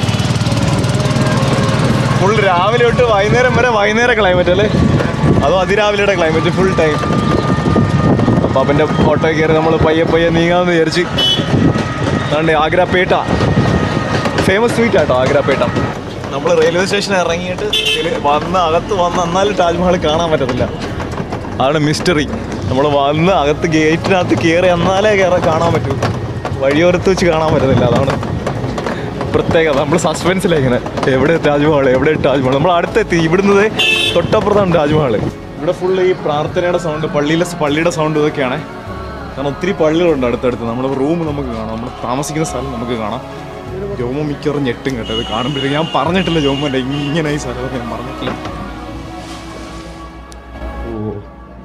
ഫുൾ രാവിലെ തൊട്ട് വൈകുന്നേരം വരെ വൈകുന്നേരം ക്ലൈമറ്റ് അല്ലേ അതോ അതിരാവിലെയുടെ ക്ലൈമറ്റ് ഫുൾ ടൈം അപ്പൊ അവന്റെ ഓട്ടോ കയറി നമ്മൾ പയ്യെ പയ്യെ നീങ്ങാന്ന് വിചാരിച്ച് അതുകൊണ്ട് ആഗ്ര പേട്ട ഫേമസ് സ്വീറ്റ് ആട്ടോ ആഗ്രാപേട്ട നമ്മൾ റെയിൽവേ സ്റ്റേഷനിൽ ഇറങ്ങിയിട്ട് ഇതില് വന്ന് അകത്ത് വന്ന് എന്നാലും താജ്മഹൽ കാണാൻ പറ്റത്തില്ല അതാണ് മിസ്റ്ററി നമ്മൾ വന്ന് അകത്ത് ഗേറ്റിനകത്ത് കയറി എന്നാലേ കയറി കാണാൻ പറ്റൂ വഴിയോരത്ത് വെച്ച് കാണാൻ പറ്റത്തില്ല അതാണ് പ്രത്യേകത നമ്മൾ സസ്പെൻസിലാണ് ഇങ്ങനെ എവിടെ താജ്മഹൽ എവിടെ താജ്മഹൽ നമ്മൾ അടുത്തെത്തി ഇവിടുന്ന് ദേ തൊട്ടപ്പുറത്താണ് താജ്മഹൽ ഇവിടെ ഫുള്ള് ഈ പ്രാർത്ഥനയുടെ സൗണ്ട് പള്ളിയിലെ പള്ളിയുടെ സൗണ്ട് ഇതൊക്കെയാണ് കാരണം ഒത്തിരി പള്ളികളുണ്ട് അടുത്തടുത്ത് നമ്മുടെ റൂം നമുക്ക് കാണാം നമ്മൾ താമസിക്കുന്ന സ്ഥലം നമുക്ക് കാണാം ജോമ മിക്കവാറും ഞെട്ടും കേട്ടോ ഇത് കാണുമ്പോഴത്തേക്ക് ഞാൻ പറഞ്ഞിട്ടില്ല ജോമൻ്റെ ഇങ്ങനെ ഈ സ്ഥലമൊക്കെ ഞാൻ പറഞ്ഞിട്ടില്ല ഓ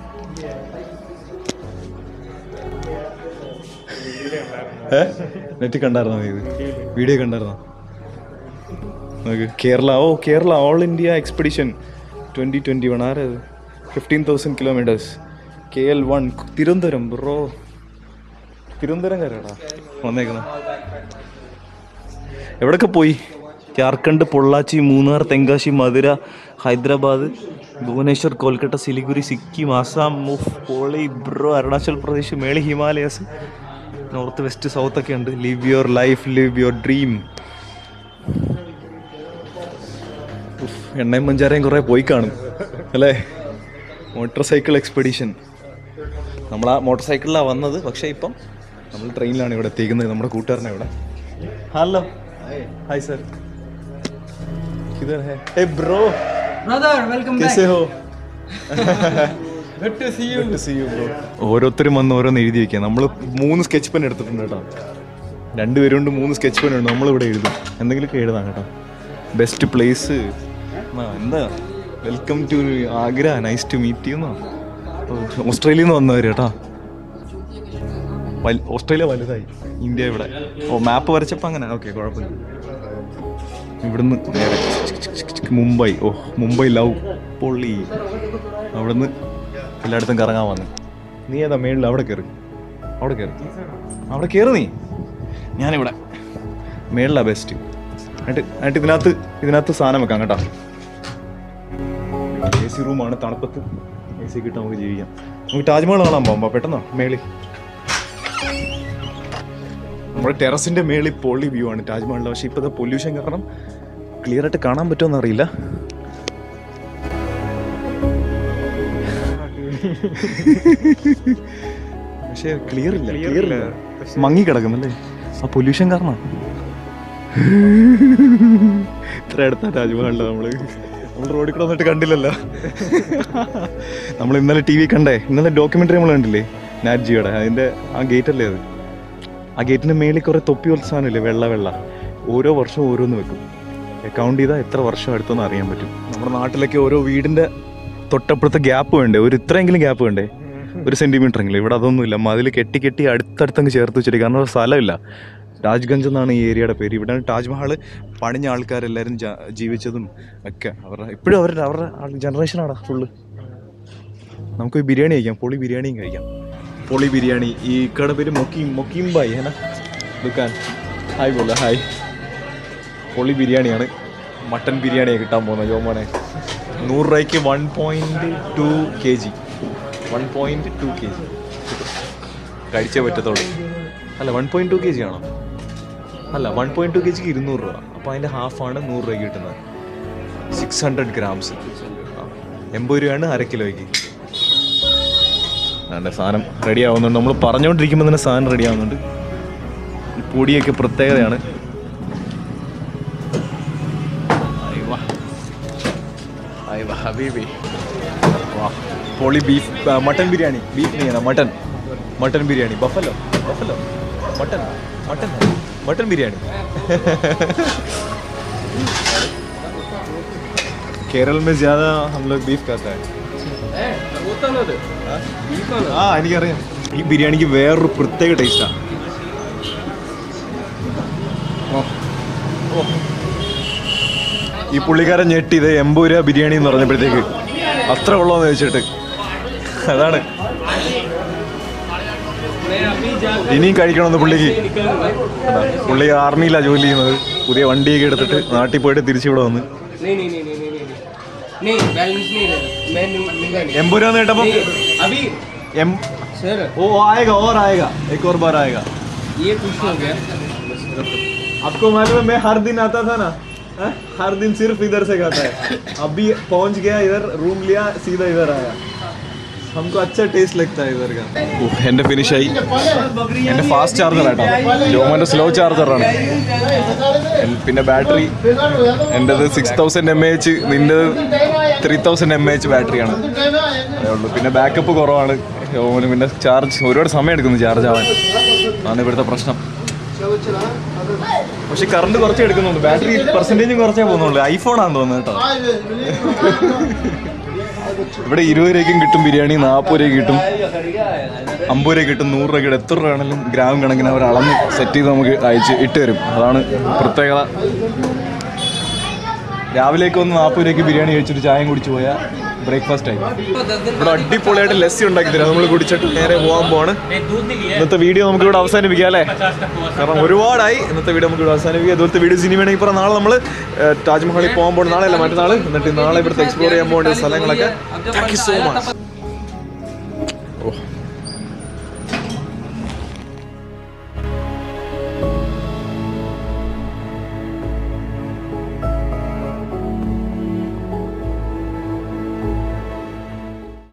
ഏ നെറ്റ് കണ്ടായിരുന്നോ നീ ഇത് വീഡിയോ കണ്ടായിരുന്നോ നോക്ക് കേരള ഓ Kerala all India expedition twenty twenty one ആരത് fifteen thousand kilometers K L one Thiruvananthapuram bro Thiruvananthapuram കയറാടാ വന്നേക്കുന്ന എവിടൊക്കെ പോയി ജാർഖണ്ഡ് പൊള്ളാച്ചി മൂന്നാർ തെങ്കാശി മധുര ഹൈദരാബാദ് ഭുവനേശ്വർ കൊൽക്കട്ട സിലിഗുരി സിക്കിം ആസാം മുഫ് പോളി ബ്രോ അരുണാചൽ പ്രദേശ് മേളി ഹിമാലയസ് നോർത്ത് വെസ്റ്റ് സൗത്ത് ഒക്കെ ഉണ്ട് live your life live your dream എണ്ണയും പഞ്ചാരയും കുറേ പോയി കാണും അല്ലേ മോട്ടോർ സൈക്കിൾ എക്സ്പെഡീഷൻ നമ്മൾ ആ മോട്ടോർ സൈക്കിളിലാണ് വന്നത് പക്ഷേ ഇപ്പം നമ്മൾ ട്രെയിനിലാണ് ഇവിടെ എത്തിക്കുന്നത് നമ്മുടെ കൂട്ടുകാരനെ ഇവിടെ हेलो हाय सर किधर है ए ब्रो Brother, welcome कैसे back. हो Good to see you. Good to see you, bro. ഓരോരുത്തരും വന്ന് ഓരോന്ന് എഴുതി വെക്കുക നമ്മൾ മൂന്ന് സ്കെച്ച് പെൻ എടുത്തിട്ടുണ്ട് കേട്ടോ രണ്ടുപേരും കൊണ്ട് മൂന്ന് സ്കെച്ച് പെൻ ഉണ്ട് നമ്മളിവിടെ എഴുതും എന്തെങ്കിലുമൊക്കെ എഴുതാം കേട്ടോ ബെസ്റ്റ് പ്ലേസ് എന്താ welcome to Agra nice to meet ചെയ്യുന്നോ ഓസ്ട്രേലിയയിൽ നിന്ന് വന്നവർ കേട്ടോ വൽ- ഓസ്ട്രേലിയ വലുതായി ഇന്ത്യ ഇവിടെ ഓ മാപ്പ് വരച്ചപ്പോൾ അങ്ങനെ ഓക്കെ കുഴപ്പമില്ല ഇവിടുന്ന് നേരെ മുംബൈ ഓ മുംബൈ ലവ് പൊള്ളി അവിടുന്ന് എല്ലായിടത്തും കറങ്ങാൻ വന്നു നീ ഏതാ മേളിൽ അവിടെ കയറി അവിടെ കയറി അവിടെ കയറി നീ ഞാനിവിടെ മേളിലാ ബെസ്റ്റ് എന്നിട്ട് എന്നിട്ട് ഇതിനകത്ത് ഇതിനകത്ത് സാധനം വെക്കാം കേട്ടോ എ സി റൂമാണ് തണുപ്പത്ത് എ സി കിട്ടാൻ നമുക്ക് ജീവിക്കാം നമുക്ക് താജ്മഹൽ കാണാൻ പോകാം പെട്ടെന്നോ മേളിൽ നമ്മുടെ ടെറസിന്റെ മേളിൽ പൊള്ളി വ്യൂ ആണ് താജ്മഹലിന്റെ പക്ഷെ ഇപ്പോഴത്തെ പൊല്യൂഷൻ കാരണം ക്ലിയർ ആയിട്ട് കാണാൻ പറ്റുമെന്ന് അറിയില്ല പക്ഷെ ക്ലിയർ ഇല്ല ക്ലിയർ ഇല്ല മങ്ങി കിടക്കുന്നല്ലേ ആ പൊല്യൂഷൻ കാരണം ഇത്ര അടുത്ത താജ്മഹലിന്റെ നമ്മള് നമ്മൾ റോഡിൽ കൂടെ വന്നിട്ട് കണ്ടില്ലല്ലോ നമ്മൾ ഇന്നലെ ടി വി കണ്ടേ ഇന്നലെ ഡോക്യുമെന്ററി നമ്മൾ കണ്ടില്ലേ നാറ്റ് ജിയുടെ അതിന്റെ ആ ഗേറ്റ് അല്ലേ അത് ആ ഗേറ്റിന്റെ മേളിൽ കുറെ തൊപ്പി പോലത്തെ സാധനമില്ലേ വെള്ള വെള്ള ഓരോ വർഷവും ഓരോന്ന് വെക്കും അക്കൗണ്ട് ചെയ്താൽ എത്ര വർഷം അടുത്തെന്ന് അറിയാൻ പറ്റും നമ്മുടെ നാട്ടിലൊക്കെ ഓരോ വീടിന്റെ തൊട്ടപ്പുറത്തെ ഗ്യാപ്പ് വേണ്ടേ ഒരു ഇത്രയെങ്കിലും ഗ്യാപ്പ് വേണ്ടേ ഒരു സെന്റിമീറ്റർ എങ്കിലും ഇവിടെ അതൊന്നുമില്ല മതിൽ കെട്ടി കെട്ടി അടുത്തടുത്തങ്ങ് ചേർത്ത് വെച്ചിട്ട് കാരണം ഒരു സ്ഥലമില്ല രാജ്ഗഞ്ച് എന്നാണ് ഈ ഏരിയയുടെ പേര് ഇവിടെയാണ് താജ്മഹൽ പണിഞ്ഞ ആൾക്കാരെല്ലാവരും ജ- ജീവിച്ചതും ഒക്കെ അവരുടെ ഇപ്പോഴും അവരുടെ അവരുടെ ജനറേഷനാണ് ഫുള്ള് നമുക്ക് ബിരിയാണി കഴിക്കാം പൊളി ബിരിയാണിയും കഴിക്കാം പൊളി ബിരിയാണി ഈ കട പേര് മൊക്കീം മൊക്കീം ബായ് ഹേന ദുക്കാൻ ഹായ് ബോല ഹായ് പൊളി ബിരിയാണിയാണ് മട്ടൻ ബിരിയാണിയാണ് കിട്ടാൻ പോകുന്നത് ജോമോനെ നൂറ് രൂപയ്ക്ക് one point two K G one point two K G കഴിച്ചേ പറ്റത്തുള്ളൂ അല്ല one point two K G ആണോ അല്ല വൺ പോയിൻറ്റ് ടു കെ ജിക്ക് ഇരുന്നൂറ് രൂപ അപ്പോൾ അതിൻ്റെ ഹാഫാണ് നൂറ് രൂപയ്ക്ക് കിട്ടുന്നത് സിക്സ് ഹൺഡ്രഡ് ഗ്രാംസ് എൺപത് രൂപയാണ് അര കിലോയ്ക്ക് അതിൻ്റെ സാധനം റെഡി ആവുന്നുണ്ട് നമ്മൾ പറഞ്ഞുകൊണ്ടിരിക്കുമ്പോൾ തന്നെ സാധനം റെഡി ആവുന്നുണ്ട് ഈ പൊടിയൊക്കെ പ്രത്യേകതയാണ് അയ്വാ. അയ്വാ, ഹബീബി വാ പൊളി beef mutton biryani beef biryani mutton mutton biryani buffalo buffalo mutton mutton mutton biryani Kerala में ज्यादा हम लोग बीफ खाता है ആ എനിക്കറിയാം ഈ ബിരിയാണിക്ക് വേറൊരു പ്രത്യേക ടേസ്റ്റാ ഈ പുള്ളിക്കാരൻ ഞെട്ടിയത് എൺപത് രൂപ ബിരിയാണി എന്ന് പറഞ്ഞപ്പോഴത്തേക്ക് അത്ര ഉള്ളോന്ന് ചോദിച്ചിട്ട് അതാണ് ഇനിയും കഴിക്കണമെന്ന് പുള്ളിക്ക് അതാ, പുള്ളി ആർമിയിലാണ് ജോലി ചെയ്യുന്നത് പുതിയ വണ്ടിയൊക്കെ എടുത്തിട്ട് നാട്ടിൽ പോയിട്ട് തിരിച്ചിവിടെ വന്ന് नहीं नहीं नहीं नहीं नहीं नहीं नहीं बैलेंस नहीं रहेगा मैं नहीं- मिला नहीं എൺപത് രൂപ കേട്ടപ്പോ नहीं, अभी എം सर ഓ ആയേगा और आएगा एक और बार आएगा ये कुछ हो गया आपको मालूम है मैं हर दिन आता था ना हाँ? हर दिन सिर्फ इधर से खाता है अभी पहुंच गया इधर रूम लिया सीधा इधर आया हमको अच्छा टेस्ट लगता है इधर का എന്റെ ഫിനിഷ് ആയി എന്റെ ഫാസ്റ്റ് ചാർജർ ആട്ടോ ജോമോന്റെ സ്ലോ ചാർജറാണ് പിന്നെ ബാറ്ററി എൻ്റെത് സിക്സ് തൗസൻഡ് എം എച്ച് നിൻ്റെത് ത്രീ തൗസൻഡ് എം എച്ച് ബാറ്ററിയാണ് അതേ ഉള്ളൂ പിന്നെ ബാക്കപ്പ് കുറവാണ് ജോമോന് പിന്നെ ചാർജ് ഒരുപാട് സമയം എടുക്കുന്നു ചാർജ് ആവാൻ അതാണ് ഇവിടുത്തെ പ്രശ്നം പക്ഷെ കറണ്ട് കുറച്ചേ എടുക്കുന്നുള്ളൂ ബാറ്ററി പെർസെൻറ്റേജും കുറച്ചേ പോകുന്നുള്ളൂ ഐഫോൺ ആണെന്ന് തോന്നുന്നു കേട്ടോ ഇവിടെ ഇരുപത് രൂപയ്ക്കും കിട്ടും ബിരിയാണി നാൽപ്പത് രൂപ കിട്ടും അമ്പത് രൂപ കിട്ടും നൂറ് രൂപ കിട്ടും എത്ര രൂപയാണെങ്കിലും ഗ്രാം കണക്കിന് അവർ അളന്ന് സെറ്റ് ചെയ്ത് നമുക്ക് അയച്ച് ഇട്ട് തരും അതാണ് പ്രത്യേകത രാവിലേക്ക് ഒന്ന് നാൽപ്പത് രൂപയ്ക്ക് ബിരിയാണി കഴിച്ചിട്ട് ചായം കുടിച്ച് പോയാൽ ബ്രേക്ക്ഫാസ്റ്റ് ആയി ഇവിടെ അടിപൊളിയായിട്ട് ലസ്സി ഉണ്ടാക്കി തരാം നമ്മൾ കുടിച്ചിട്ട് നേരെ പോകാൻ പോവാണ് ഇന്നത്തെ വീഡിയോ നമുക്ക് ഇവിടെ അവസാനിപ്പിക്കാം അല്ലേ കാരണം ഒരുപാടായി ഇന്നത്തെ വീഡിയോ നമുക്ക് ഇവിടെ അവസാനിപ്പിക്കാം ഇതുപോലത്തെ വീഡിയോസ് ഇനി വേണമെങ്കിൽ ഇപ്പോൾ നാളെ നമ്മൾ താജ്മഹലിൽ പോകാൻ പോകുന്ന നാളെ അല്ല മറ്റന്നാൾ എന്നിട്ട് നാളെ ഇവിടുത്തെ എക്സ്പ്ലോർ ചെയ്യാൻ പോകേണ്ട സ്ഥലങ്ങളൊക്കെ thank you so much oh